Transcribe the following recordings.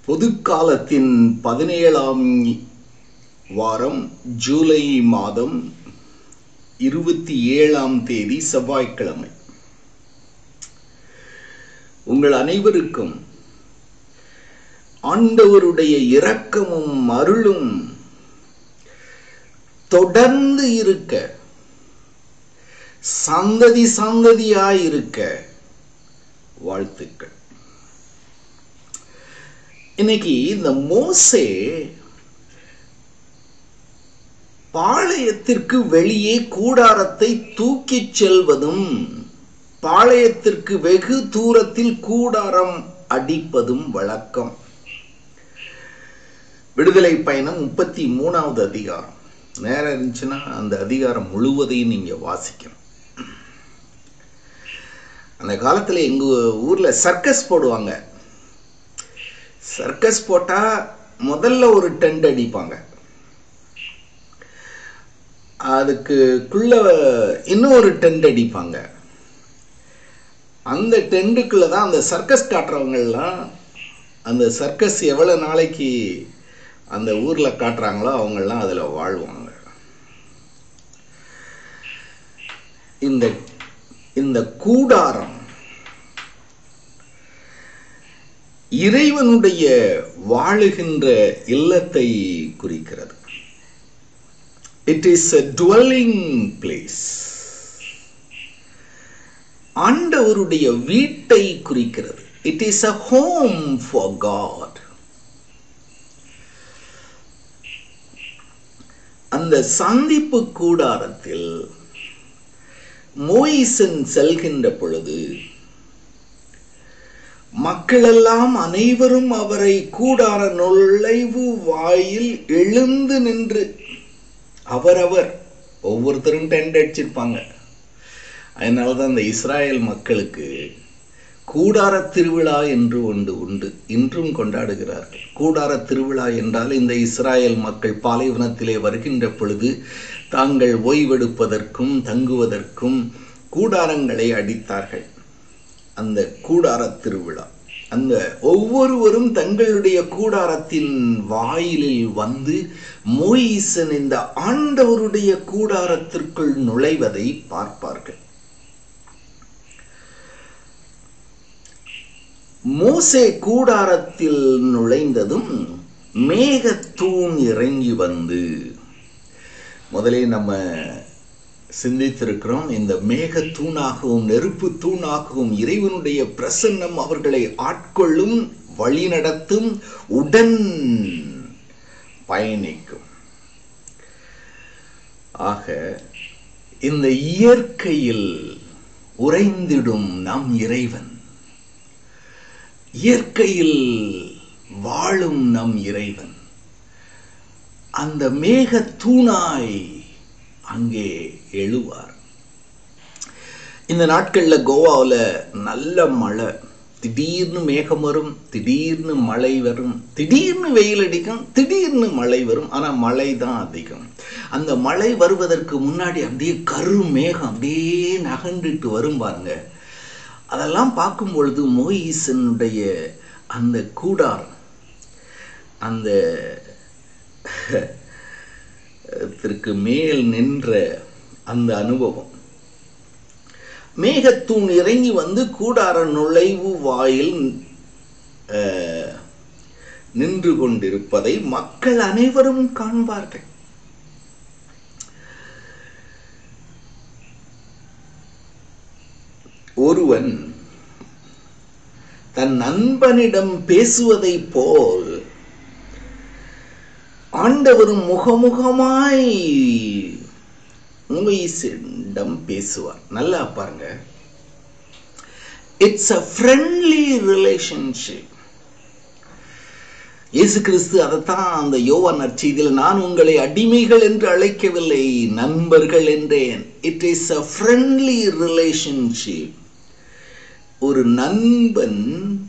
பொதுக்காலத்தின் பதினேழாம் வாரம் ஜூலை மாதம் இருபத்தி ஏழாம் தேதி செவ்வாய்க்கிழமை உங்கள் அனைவருக்கும் ஆண்டவருடைய இரக்கமும் அருளும் தொடர்ந்து இருக்க சந்ததி சந்ததியாயிருக்க வாழ்த்துக்கள் இன்னைக்கு இந்த மோசே பாளையத்திற்கு வெளியே கூடாரத்தை தூக்கிச் செல்வதும் பாளையத்திற்கு வெகு தூரத்தில் கூடாரம் அடிப்பதும் வழக்கம் விடுதலை பயணம் முப்பத்தி மூணாவது அதிகாரம் நேரம் இருந்துச்சுன்னா அந்த அதிகாரம் முழுவதையும் நீங்க வாசிக்கணும் அந்த காலத்துல எங்க ஊர்ல சர்க்கஸ் போடுவாங்க சர்க்கஸ் போட்டா முதல்ல ஒரு டென்ட் அடிப்பாங்க அதுக்குள்ள இன்னொரு டென்ட் அடிப்பாங்க அந்த டென்ட்டுக்குள்ள தான் அந்த சர்க்கஸ் காட்டுறவங்கெல்லாம் அந்த சர்க்கஸ் எவ்வளோ நாளைக்கு அந்த ஊரில் காட்டுறாங்களோ அவங்கெல்லாம் அதில் வாழ்வாங்க இந்த இந்த கூடாரம் இறைவனுடைய வாழுகின்ற இல்லத்தை குறிக்கிறது it is a dwelling place ஆண்டவருடைய வீட்டை குறிக்கிறது it is a home for God அந்த சந்திப்பு கூடாரத்தில் மோயிசன் செல்கின்ற பொழுது மக்களெல்லாம் அனைவரும் அவரை கூடார நுழைவு வாயில் எழுந்து நின்று அவரவர் ஒவ்வொருத்தரும் டென்ட் அடிச்சிருப்பாங்க அதனால தான் இந்த இஸ்ராயல் மக்களுக்கு கூடார திருவிழா என்று ஒன்று உண்டு இன்றும் கொண்டாடுகிறார்கள் கூடார திருவிழா என்றால் இந்த இஸ்ராயல் மக்கள் பாலைவனத்திலே வருகின்ற பொழுது தாங்கள் ஓய்வெடுப்பதற்கும் தங்குவதற்கும் கூடாரங்களை அடித்தார்கள் அந்த கூடார திருவிழா அந்த ஒவ்வொருவரும் தங்களுடைய கூடாரத்தின் வாயிலில் வந்து மோயிசன் இந்த ஆண்டவருடைய கூடாரத்திற்குள் நுழைவதை பார்ப்பார்கள் மோசே கூடாரத்தில் நுழைந்ததும் மேகத்தூண் இறங்கி வந்து முதலே நம்ம சிந்தித்திருக்கிறோம் இந்த மேக தூணாகவும் நெருப்பு தூணாகவும் இறைவனுடைய பிரசன்னம் அவர்களை ஆட்கொள்ளும் வழிநடத்தும் உடன் பயணிக்கும் ஆக இந்த இயற்கையில் உறைந்திடும் நம் இறைவன் இயற்கையில் வாழும் நம் இறைவன் அந்த மேக தூணாய் அங்கே எழுவார் இந்த நாட்களில் கோவாவில் நல்ல மழை திடீர்னு மேகம் வரும் திடீர்னு மழை வரும் திடீர்னு வெயில் அடிக்கும் திடீர்னு மழை வரும் ஆனால் மழை தான் அதிகம் அந்த மழை வருவதற்கு முன்னாடி அப்படியே கரு மேகம் அப்படியே நகண்டுட்டு வரும் பாருங்க அதெல்லாம் பார்க்கும் பொழுது மோயிசனுடைய அந்த கூடாரம் அந்த திற்கு மேல் நின்ற அந்த அனுபவம் மேகத்தூண் இறங்கி வந்து கூடார நுழைவு வாயில் நின்று கொண்டிருப்பதை மக்கள் அனைவரும் காண்பார்கள் ஒருவன் தன் நண்பனிடம் பேசுவதை போல் ஆண்டவரும் முகமுகமாய் மோயிசிடம் பேசுவார் நல்லா பாருங்க இட்ஸ் அ ஃப்ரெண்ட்லி ரிலேஷன்ஷிப் இயேசு கிறிஸ்து அதைத்தான் அந்த யோவா நற்செய்தியில் நான் உங்களை அடிமைகள் என்று அழைக்கவில்லை நண்பர்கள் என்றேன் it is a friendly relationship ஒரு நண்பன்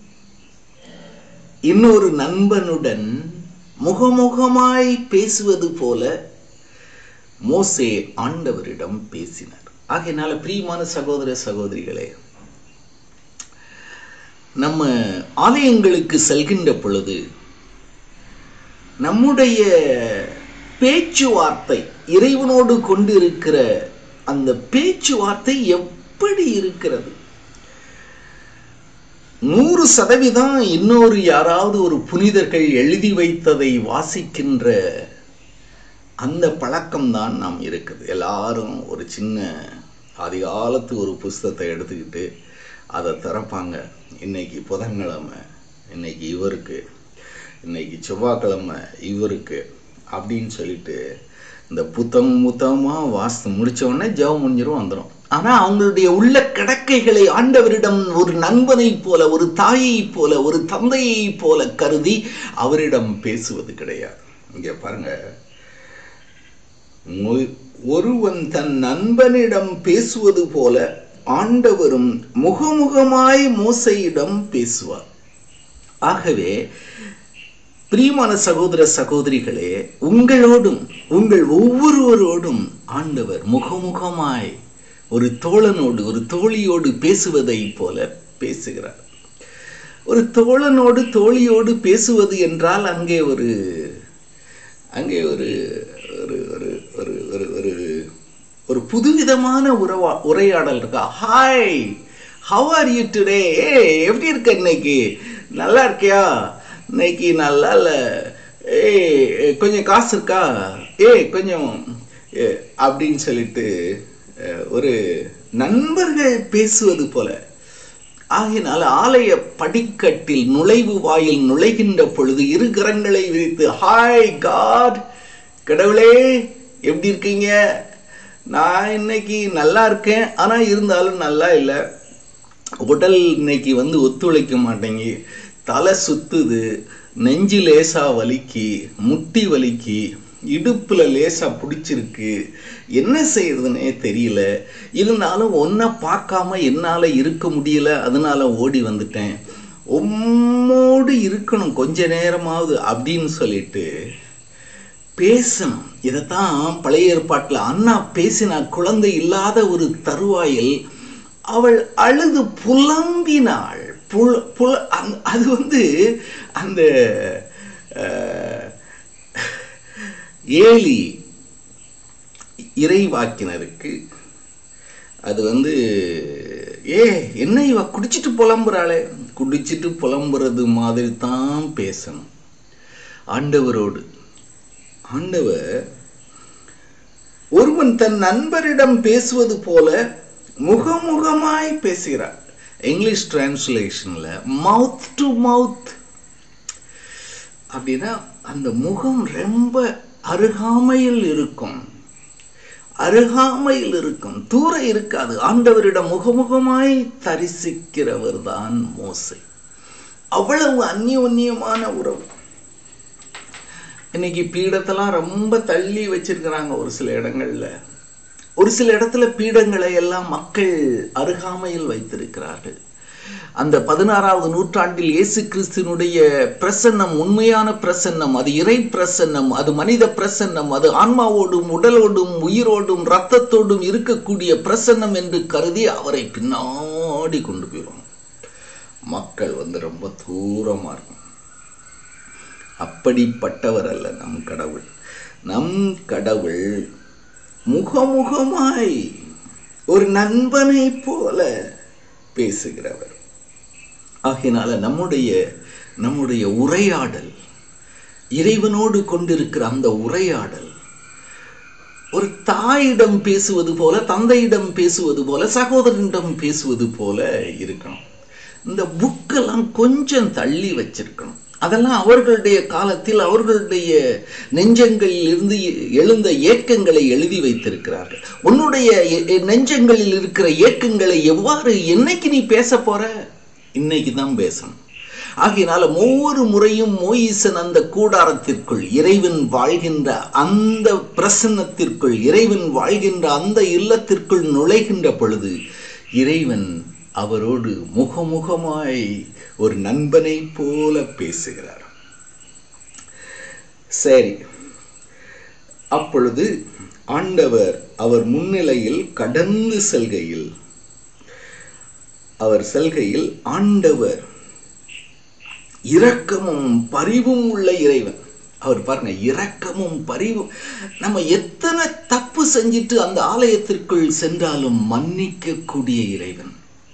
இன்னொரு நண்பனுடன் முகமுகமாய் பேசுவது போல மோசே ஆண்டவரிடம் பேசினார் ஆகையினால பிரியமான சகோதர சகோதரிகளே நம்ம ஆலயங்களுக்கு செல்கின்ற பொழுது நம்முடைய பேச்சுவார்த்தை இறைவனோடு கொண்டிருக்கிற அந்த பேச்சுவார்த்தை எப்படி இருக்கிறது நூறு சதவீதம் இன்னொரு யாராவது ஒரு புனிதர்கள் எழுதி வைத்ததை வாசிக்கின்ற அந்த பழக்கம்தான் நாம் இருக்குது எல்லாரும் ஒரு சின்ன அதிகாலத்து ஒரு புஸ்தகத்தை எடுத்துக்கிட்டு அதை திறப்பாங்க இன்னைக்கு புதன்கிழமை இன்னைக்கு இவருக்கு இன்னைக்கு செவ்வாய்க்கிழமை இவருக்கு அப்படின்னு சொல்லிட்டு இந்த புத்தகம் புத்தகமாக வாசித்து முடிச்ச உடனே ஜெபம் முடிஞ்சிரும் வந்துடும் ஆனால் அவங்களுடைய உள்ள கிடக்கைகளை ஆண்டவரிடம் ஒரு நண்பனைப் போல ஒரு தாயைப் போல ஒரு தந்தையைப் போல கருதி அவரிடம் பேசுவது கிடையாது இங்கே பாருங்க மொ- ஒருவன் தன் நண்பனிடம் பேசுவது போல ஆண்டவரும் முகமுகமாய் மோசையிடம் பேசுவார் ஆகவே பிரியமான சகோதர சகோதரிகளே உங்களோடும் உங்கள் ஒவ்வொருவரோடும் ஆண்டவர் முகமுகமாய் ஒரு தோழனோடு ஒரு தோழியோடு பேசுவதைப் போல பேசுகிறார் ஒரு தோழனோடு தோழியோடு பேசுவது என்றால் அங்கே ஒரு அங்கே ஒரு ஒரு ஒரு ஒரு ஒரு ஒரு ஒரு புதுவிதமான உறவா உரையாடல் இருக்கா hi how are you today ஏ எப்படி இருக்க இன்னைக்கு நல்லா இருக்கியா இன்னைக்கு நல்லா இல்லை ஏய் கொஞ்சம் காசு இருக்கா ஏய் கொஞ்சம் ஏ, அப்படின்னு சொல்லிட்டு அஹ், ஒரு நண்பர்கள் பேசுவது போல ஆகினால் ஆலய படிக்கட்டில் நுழைவு வாயில் நுழைகின்ற பொழுது இரு கரங்களை விரித்து ஹாய் காட் கடவுளே எப்படி இருக்கீங்க நான் இன்னைக்கு நல்லா இருக்கேன் ஆனா இருந்தாலும் நல்லா இல்லை உடல் இன்னைக்கு வந்து ஒத்துழைக்க மாட்டேங்கி தலை சுத்துது நெஞ்சு லேசா வலிக்கு முட்டி வலிக்கு இடுப்புல லேசா பிடிச்சிருக்கு என்ன செய்யறதுனே தெரியல இருந்தாலும் ஒன்றை பார்க்காம என்னால் இருக்க முடியல அதனால ஓடி வந்துட்டேன் உம்மோடு இருக்கணும் கொஞ்ச நேரமாவது அப்படின்னு சொல்லிட்டு பேசணும் இதைத்தான் பழைய ஏற்பாட்டில் அண்ணா பேசினா குழந்தை இல்லாத ஒரு தருவாயில் அவள் அழுது புலம்பினாள் புல புல அந்த- அது வந்து அந்த அஹ், ஏலி இறைவாக்கினருக்கு அது வந்து ஏ என்ன இவ குடிச்சிட்டு புலம்புறாளே குடிச்சிட்டு புலம்புறது மாதிரி தான் பேசணும் ஆண்டவரோடு ஆண்டவர் ஒருவன் தன் நண்பரிடம் பேசுவது போல முகமுகமாய் பேசுகிறார் இங்கிலீஷ் டிரான்ஸ்லேஷன்ல மவுத் டு மவுத் அப்படின்னா அந்த முகம் ரொம்ப அருகாமையில் இருக்கும் அருகாமையில் இருக்கும் தூர இருக்காது ஆண்டவரிடம் முகமுகமாய் தரிசிக்கிறவர் தான் மோசை அவ்வளவு அந்நியோன்யமான உறவு இன்னைக்கு பீடத்தெல்லாம் ரொம்ப தள்ளி வச்சிருக்கிறாங்க ஒரு சில இடங்கள்ல ஒரு சில இடத்துல பீடங்களை எல்லாம் மக்கள் அருகாமையில் வைத்திருக்கிறார்கள் அந்த பதினாறாவது நூற்றாண்டில் இயேசு கிறிஸ்துனுடைய பிரசன்னம் உண்மையான பிரசன்னம் அது இறை பிரசன்னம் அது மனித பிரசன்னம் அது ஆன்மாவோடும் உடலோடும் உயிரோடும் இரத்தத்தோடும் இருக்கக்கூடிய பிரசன்னம் என்று கருதி அவரை பின்னாடி கொண்டு போயிடுவாங்க மக்கள் வந்து ரொம்ப தூரமா இருக்கும் அப்படிப்பட்டவர் அல்ல நம் கடவுள் நம் கடவுள் முகமுகமாய் ஒரு நண்பனை போல பேசுகிறவர் ஆகையினால நம்முடைய நம்முடைய உரையாடல் இறைவனோடு கொண்டிருக்கிற அந்த உரையாடல் ஒரு தாயிடம் பேசுவது போல தந்தையிடம் பேசுவது போல சகோதரனிடம் பேசுவது போல இருக்கணும் இந்த புக்கெல்லாம் கொஞ்சம் தள்ளி வச்சிருக்கணும் அதெல்லாம் அவர்களுடைய காலத்தில் அவர்களுடைய நெஞ்சங்களில் இருந்து எழுந்த ஏக்கங்களை எழுதி வைத்திருக்கிறார்கள் உன்னுடைய எ- எ- நெஞ்சங்களில் இருக்கிற ஏக்கங்களை எவ்வாறு என்னைக்கு நீ பேச போற இன்னைக்கு தான் பேசணும் ஆகையினால ஒவ்வொரு முறையும் மோயிசன் அந்த கூடாரத்திற்குள் இறைவன் வாழ்கின்ற அந்த பிரசன்னத்திற்குள் இறைவன் வாழ்கின்ற அந்த இல்லத்திற்குள் நுழைகின்ற பொழுது இறைவன் அவரோடு முகமுகமாய் ஒரு நண்பனை போல பேசுகிறார் சரி அப்பொழுது ஆண்டவர் அவர் முன்னிலையில் கடந்து செல்கையில் அவர் செல்கையில் ஆண்டவர் இரக்கமும் பரிவும் உள்ள இறைவன் அவர் பாருங்க இரக்கமும் பரிவும் நம்ம எத்தனை தப்பு செஞ்சிட்டு அந்த ஆலயத்திற்குள் சென்றாலும் மன்னிக்கக்கூடிய இறைவன்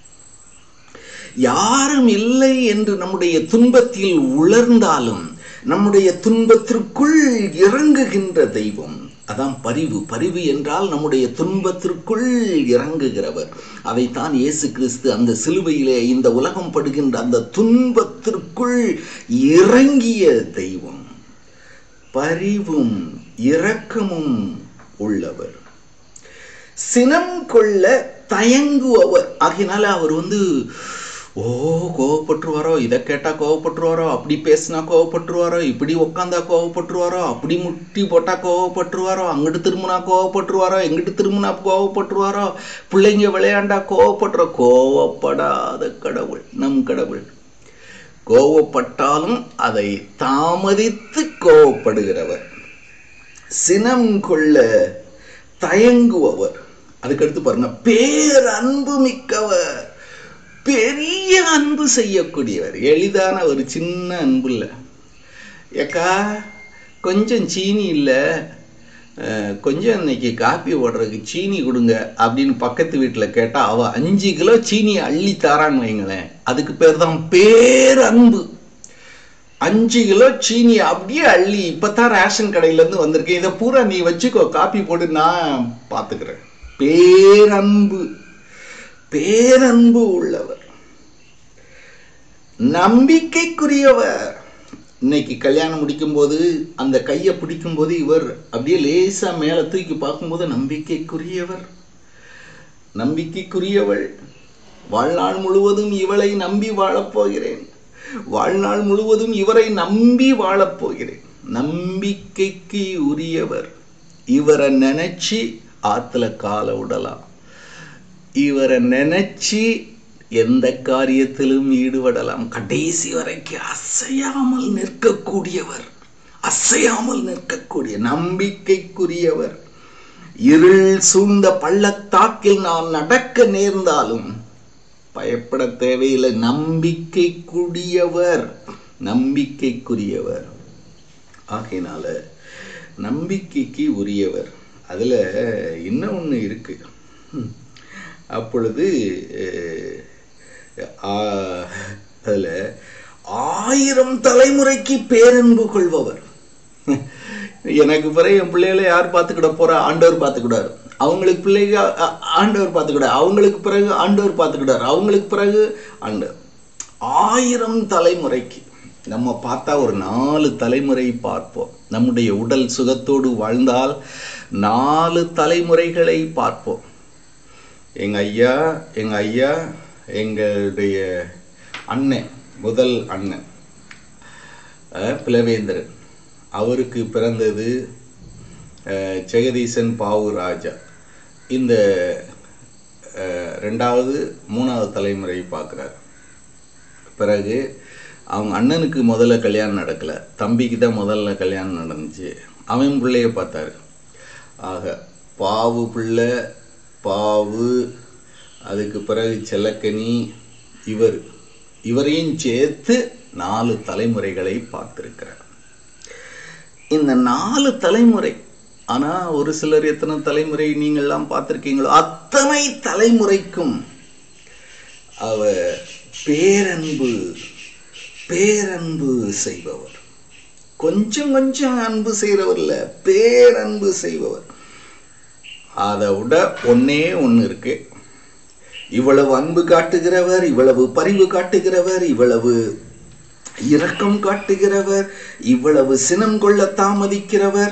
யாரும் இல்லை என்று நம்முடைய துன்பத்தில் உணர்ந்தாலும் நம்முடைய துன்பத்திற்குள் இறங்குகின்ற தெய்வம் அதான் பரிவு பரிவு என்றால் நம்முடைய துன்பத்திற்குள் இறங்குகிறவர் அதைத்தான் இயேசு கிறிஸ்து அந்த சிலுவையிலே இந்த உலகம் படுகின்ற அந்த துன்பத்திற்குள் இறங்கிய தெய்வம் பரிவும் இரக்கமும் உள்ளவர் சினம் கொள்ள தயங்குபவர் ஆகையினால அவர் வந்து ஓ கோவப்பட்டுருவாரோ இதை கேட்டா கோவப்பட்டுருவாரோ அப்படி பேசினா கோவப்பட்டுருவாரோ இப்படி உக்காந்தா கோவப்பட்டுருவாரோ அப்படி முட்டி போட்டா கோவப்பட்டுருவாரோ அங்கிட்டு திரும்பினா கோவப்பட்டுருவாரோ எங்கிட்டு திரும்பினா கோவப்பட்டுருவாரோ பிள்ளைங்க விளையாண்டா கோவப்பட்டுற கோவப்படாத கடவுள் நம் கடவுள் கோவப்பட்டாலும் அதை தாமதித்து கோவப்படுகிறவர் சினம் கொள்ள தயங்குபவர் அதுக்கடுத்து பாருங்க பேரன்பு மிக்கவர் பெரிய அன்பு செய்யக்கூடியவர் எளிதான ஒரு சின்ன அன்பு இல்லை ஏக்கா கொஞ்சம் சீனி இல்லை அஹ், கொஞ்சம் இன்னைக்கு காப்பி போடுறதுக்கு சீனி கொடுங்க அப்படின்னு பக்கத்து வீட்டில் கேட்டால் அவள் அஞ்சு கிலோ சீனி அள்ளி தாரான்னு வைங்களேன் அதுக்கு பேர் தான் பேரன்பு அஞ்சு கிலோ சீனி அப்படியே அள்ளி இப்பதான் ரேஷன் கடையில இருந்து வந்திருக்கேன் இதை பூரா நீ வச்சுக்கோ காப்பி போட்டு நான் பார்த்துக்கிறேன் பேரன்பு பேரன்பு உள்ளவர் நம்பிக்கைக்குரியவர் இன்னைக்கு கல்யாணம் முடிக்கும்போது அந்த கையை பிடிக்கும்போது இவர் அப்படியே லேசா மேல தூக்கி பார்க்கும்போது நம்பிக்கைக்குரியவர் நம்பிக்கைக்குரியவள் வாழ்நாள் முழுவதும் இவளை நம்பி வாழப்போகிறேன் வாழ்நாள் முழுவதும் இவரை நம்பி வாழப்போகிறேன் நம்பிக்கைக்கு உரியவர் இவரை நினைச்சு ஆத்துல கால விடலாம் இவரை நினைச்சு எந்த காரியத்திலும் ஈடுபடலாம் கடைசி வரைக்கும் அசையாமல் நிற்கக்கூடியவர் அசையாமல் நிற்கக்கூடிய நம்பிக்கைக்குரியவர் இருள் சூழ்ந்த பள்ளத்தாக்கில் நான் நடக்க நேர்ந்தாலும் பயப்பட தேவையில்லை நம்பிக்கைக்குரியவர் நம்பிக்கைக்குரியவர் ஆகையினால நம்பிக்கைக்கு உரியவர் அதுல இன்னும் ஒண்ணு இருக்கு ம். அப்பொழுது அஹ், ஆ- அதுல ஆயிரம் தலைமுறைக்கு பேரன்பு கொள்பவர் எனக்கு பிறகு என் பிள்ளைகளை யார் பார்த்துக்கிட போறா ஆண்டவர் பார்த்துக்கிடாரு அவங்களுக்கு பிள்ளைங்க அ- ஆண்டவர் பார்த்துக்கிடாரு அவங்களுக்கு பிறகு ஆண்டவர் பார்த்துக்கிடாரு அவங்களுக்கு பிறகு ஆண்டவர் ஆயிரம் தலைமுறைக்கு நம்ம பார்த்தா ஒரு நாலு தலைமுறை பார்ப்போம் நம்முடைய உடல் சுகத்தோடு வாழ்ந்தால் நாலு தலைமுறைகளை பார்ப்போம் எங்க ஐயா எங்க ஐயா எங்களுடைய அண்ணன் முதல் அண்ணன் அஹ், பிளவேந்திரன் அவருக்கு பிறந்தது அஹ், ஜெகதீசன் பாவு ராஜா இந்த அஹ், ரெண்டாவது மூணாவது தலைமுறை பார்க்குறாரு பிறகு அவங்க அண்ணனுக்கு முதல்ல கல்யாணம் நடக்கல தம்பிக்கு தான் முதல்ல கல்யாணம் நடந்துச்சு அவன் பிள்ளைய பார்த்தாரு ஆக பாவு பிள்ளை பாவு அதுக்கு பிறகு செல்லக்கனி இவர் இவரையும் சேர்த்து நாலு தலைமுறைகளை பார்த்திருக்கிறார் இந்த நாலு தலைமுறை ஆனா ஒரு சிலர் எத்தனை தலைமுறை நீங்கள்லாம் பார்த்திருக்கீங்களோ அத்தனை தலைமுறைக்கும் அவ பேரன்பு பேரன்பு செய்பவர் கொஞ்சம் கொஞ்சம் அன்பு செய்கிறவர் இல்ல பேரன்பு செய்பவர் அதை விட ஒன்னே ஒண்ணு இருக்கு இவ்வளவு அன்பு காட்டுகிறவர் இவ்வளவு பரிவு காட்டுகிறவர் இவ்வளவு இரக்கம் காட்டுகிறவர் இவ்வளவு சினம் கொள்ள தாமதிக்கிறவர்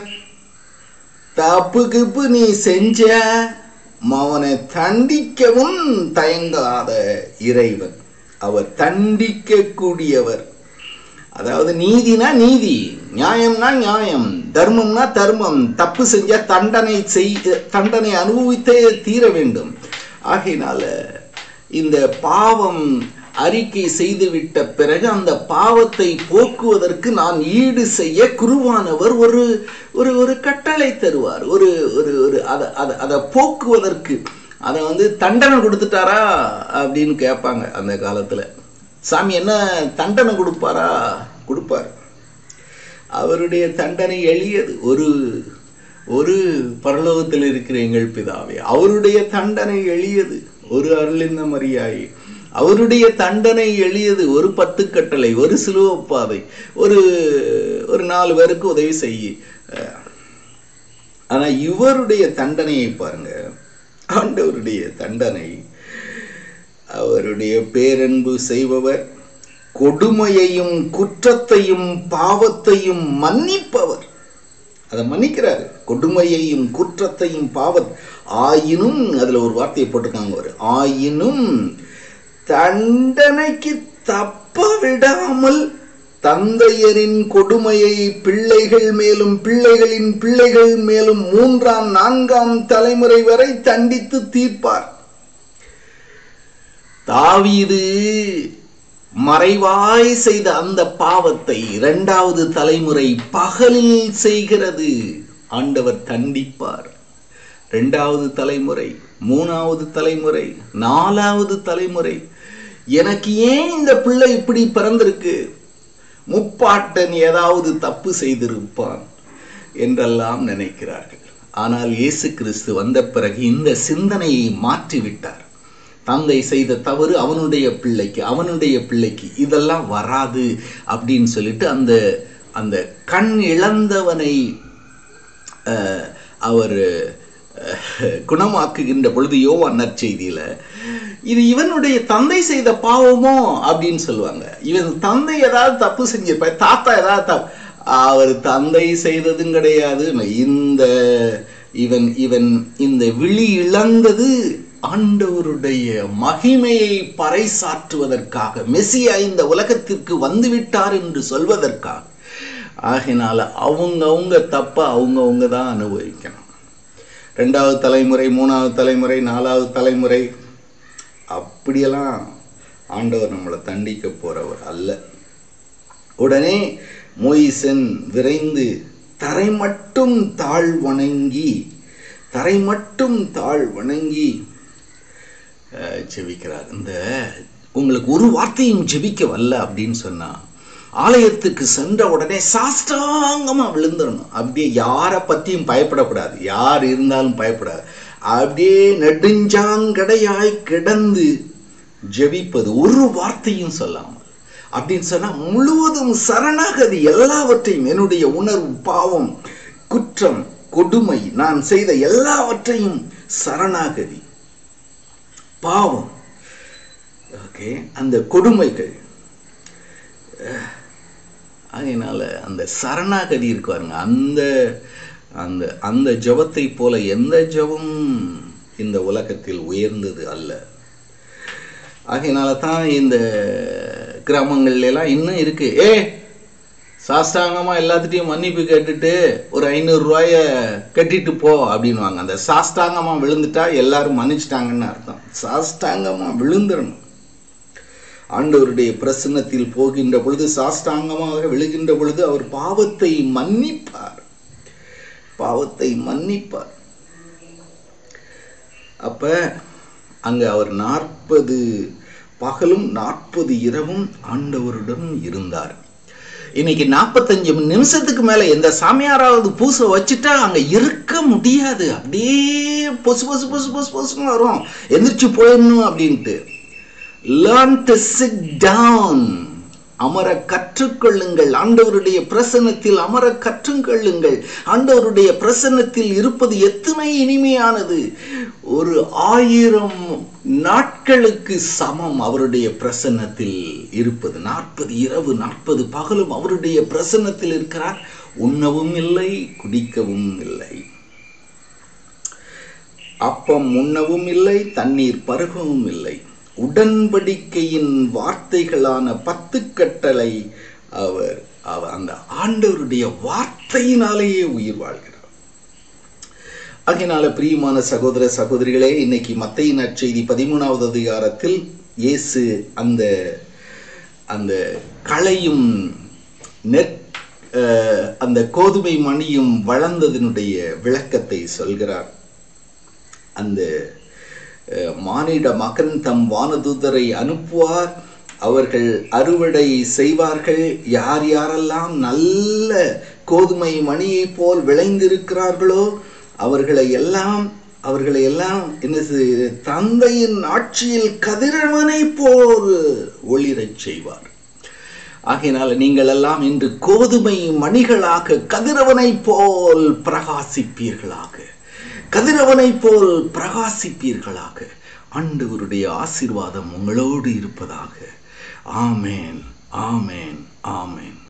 தப்பு கிப்பு நீ செஞ்ச அவனை தண்டிக்கவும் தயங்காத இறைவன் அவர் தண்டிக்க கூடியவர் அதாவது நீதினா நீதி நியாயம்னா நியாயம் தர்மம்னா தர்மம் தப்பு செஞ்சா தண்டனை செய் தண்டனை அனுபவித்தே தீர வேண்டும் ஆகையினால இந்த பாவம் அறிக்கை செய்துவிட்ட பிறகு அந்த பாவத்தை போக்குவதற்கு நான் ஈடு செய்ய குருவானவர் ஒரு ஒரு ஒரு கட்டளை தருவார் ஒரு ஒரு ஒரு அதை அதை அதை போக்குவதற்கு அதை வந்து தண்டனை கொடுத்துட்டாரா அப்படின்னு கேட்பாங்க அந்த காலத்துல சாமி என்ன தண்டனை கொடுப்பாரா கொடுப்பார் அவருடைய தண்டனை எளியது ஒரு ஒரு பரலோகத்தில் இருக்கிற எங்கள் பிதாவே அவருடைய தண்டனை எளியது ஒரு அருளிந்த மரியாய் அவருடைய தண்டனை எளியது ஒரு பத்து கட்டளை ஒரு சிலுவப்பாதை ஒரு ஒரு நாலு பேருக்கு உதவி செய்ய அஹ், ஆனா இவருடைய தண்டனையை பாருங்க ஆண்டவருடைய தண்டனை அவருடைய பேரன்பு செய்பவர் கொடுமையையும் குற்றத்தையும் பாவத்தையும் மன்னிப்பவர் அதை மன்னிக்கிறாரு கொடுமையையும் குற்றத்தையும் பாவத் ஆயினும் அதுல ஒரு வார்த்தையை போட்டிருக்காங்க ஒரு ஆயினும் தண்டனைக்கு தப்ப விடாமல் தந்தையரின் கொடுமையை பிள்ளைகள் மேலும் பிள்ளைகளின் பிள்ளைகள் மேலும் மூன்றாம் நான்காம் தலைமுறை வரை தண்டித்து தீர்ப்பார் தாவீது மறைவாய் செய்த அந்த பாவத்தை இரண்டாவது தலைமுறை பகலில் செய்கிறது ஆண்டவர் தண்டிப்பார் இரண்டாவது தலைமுறை மூணாவது தலைமுறை நாலாவது தலைமுறை எனக்கு ஏன் இந்த பிள்ளை இப்படி பிறந்திருக்கு முப்பாட்டன் ஏதாவது தப்பு செய்திருப்பான் என்றெல்லாம் நினைக்கிறார்கள் ஆனால் இயேசு கிறிஸ்து வந்த பிறகு இந்த சிந்தனையை மாற்றிவிட்டார் தந்தை செய்த தவறு அவனுடைய பிள்ளைக்கு அவனுடைய பிள்ளைக்கு இதெல்லாம் வராது அப்படின்னு சொல்லிட்டு அந்த அந்த கண் இழந்தவனை அஹ், அவர் அஹ், குணமாக்குகின்ற பொழுது யோவான் நற்செய்தியில இது இவனுடைய தந்தை செய்த பாவமோ அப்படின்னு சொல்லுவாங்க இவன் தந்தை ஏதாவது தப்பு செஞ்சிருப்ப தாத்தா ஏதாவது தப்பு அவர் தந்தை செய்ததும் கிடையாது இந்த இவன் இவன் இந்த விழி இழந்தது ஆண்டவருடைய மகிமையை பறைசாற்றுவதற்காக மெசியா இந்த உலகத்திற்கு வந்துவிட்டார் என்று சொல்வதற்காக ஆகினால அவங்க அவங்க தப்ப அவங்க அவங்க தான் அனுபவிக்கணும் ரெண்டாவது தலைமுறை மூணாவது தலைமுறை நாலாவது தலைமுறை அப்படியெல்லாம் ஆண்டவர் நம்மளை தண்டிக்க போறவர் அல்ல உடனே மோயிசன் விரைந்து தரை மட்டும் தாழ் வணங்கி தரை மட்டும் தாழ் வணங்கி அஹ், ஜெபிக்கிறார் இந்த உங்களுக்கு ஒரு வார்த்தையும் ஜெபிக்க வரல அப்படின்னு சொன்னா ஆலயத்துக்கு சென்ற உடனே சாஷ்டாங்கமா விழுந்துடணும் அப்படியே யாரை பற்றியும் பயப்படக்கூடாது யார் இருந்தாலும் பயப்படாது அப்படியே நெடுஞ்சாங்கடையாய் கிடந்து ஜெபிப்பது ஒரு வார்த்தையும் சொல்லாமல் அப்படின்னு சொன்னா முழுவதும் சரணாகதி எல்லாவற்றையும் என்னுடைய உணர்வு பாவம் குற்றம் கொடுமை நான் செய்த எல்லாவற்றையும் சரணாகதி பாவம் ஓகே அந்த கொடுமைகள் அஹ், அதனால அந்த சரணாகதி இருக்கு பாருங்க அந்த அந்த அந்த ஜபத்தை போல எந்த ஜபமும் இந்த உலகத்தில் உயர்ந்தது அல்ல ஆகையினால தான் இந்த கிராமங்கள்ல எல்லாம் இன்னும் இருக்கு ஏ சாஸ்தாங்கமா எல்லாத்துட்டையும் மன்னிப்பு கேட்டுட்டு ஒரு ஐநூறு ரூபாய கட்டிட்டு போ அப்படின்வாங்க அந்த சாஸ்தாங்கமா விழுந்துட்டா எல்லாரும் மன்னிச்சிட்டாங்கன்னு அர்த்தம் சாஸ்தாங்கமா விழுந்துடணும் ஆண்டவருடைய பிரசன்னத்தில் போகின்ற பொழுது சாஸ்தாங்கமாக விழுகின்ற பொழுது அவர் பாவத்தை மன்னிப்பார் பாவத்தை மன்னிப்பார் அப்ப அங்க அவர் நாற்பது பகலும் நாற்பது இரவும் ஆண்டவருடன் இருந்தார் இன்னைக்கு நாற்பத்தஞ்சு நிமிஷத்துக்கு மேல எந்த சாமியாராவது பூசை வச்சுட்டா அங்க இருக்க முடியாது அப்படியே பொசு பொசு பொசு பொசு பொசுன்னு வரும் எந்திரிச்சு போயிடணும் அப்படின்ட்டு லேர்ன் டு சிட் டவுன் அமர கற்றுக்கொள்ளுங்கள் ஆண்டவருடைய பிரசன்னத்தில் அமர கற்றுக்கொள்ளுங்கள் ஆண்டவருடைய பிரசன்னத்தில் இருப்பது எத்தனை இனிமையானது ஒரு ஆயிரம் நாட்களுக்கு சமம் அவருடைய பிரசன்னத்தில் இருப்பது நாற்பது இரவு நாற்பது பகலும் அவருடைய பிரசன்னத்தில் இருக்கிறார் உண்ணவும் இல்லை குடிக்கவும் இல்லை அப்பம் உண்ணவும் இல்லை தண்ணீர் பருகவும் இல்லை உடன்படிக்கையின் வார்த்தைகளான பத்து கட்டளை அவர் அவர் அந்த ஆண்டவருடைய வார்த்தையினாலேயே உயிர் வாழ்கிறார் ஆகையினால பிரியமான சகோதர சகோதரிகளே இன்னைக்கு மத்தையின் நற்செய்தி பதிமூணாவது அதிகாரத்தில் இயேசு அந்த அந்த களையும் நெற் அஹ், அந்த கோதுமை மணியும் வளர்ந்ததனுடைய விளக்கத்தை சொல்கிறார் அந்த அஹ், மானிட மகன் தம் வானதூதரை அனுப்புவார் அவர்கள் அறுவடை செய்வார்கள் யார் யாரெல்லாம் நல்ல கோதுமை மணியைப் போல் விளைந்திருக்கிறார்களோ அவர்களை எல்லாம் அவர்களை எல்லாம் என்ன செய்ய தந்தையின் ஆட்சியில் கதிரவனை போல் ஒளிரச் செய்வார் ஆகையினால் நீங்கள் எல்லாம் இன்று கோதுமை மணிகளாக கதிரவனை போல் பிரகாசிப்பீர்களாக கதிரவனை போல் பிரகாசிப்பீர்களாக ஆண்டவருடைய ஆசீர்வாதம் உங்களோடு இருப்பதாக ஆமேன் ஆமேன் ஆமேன்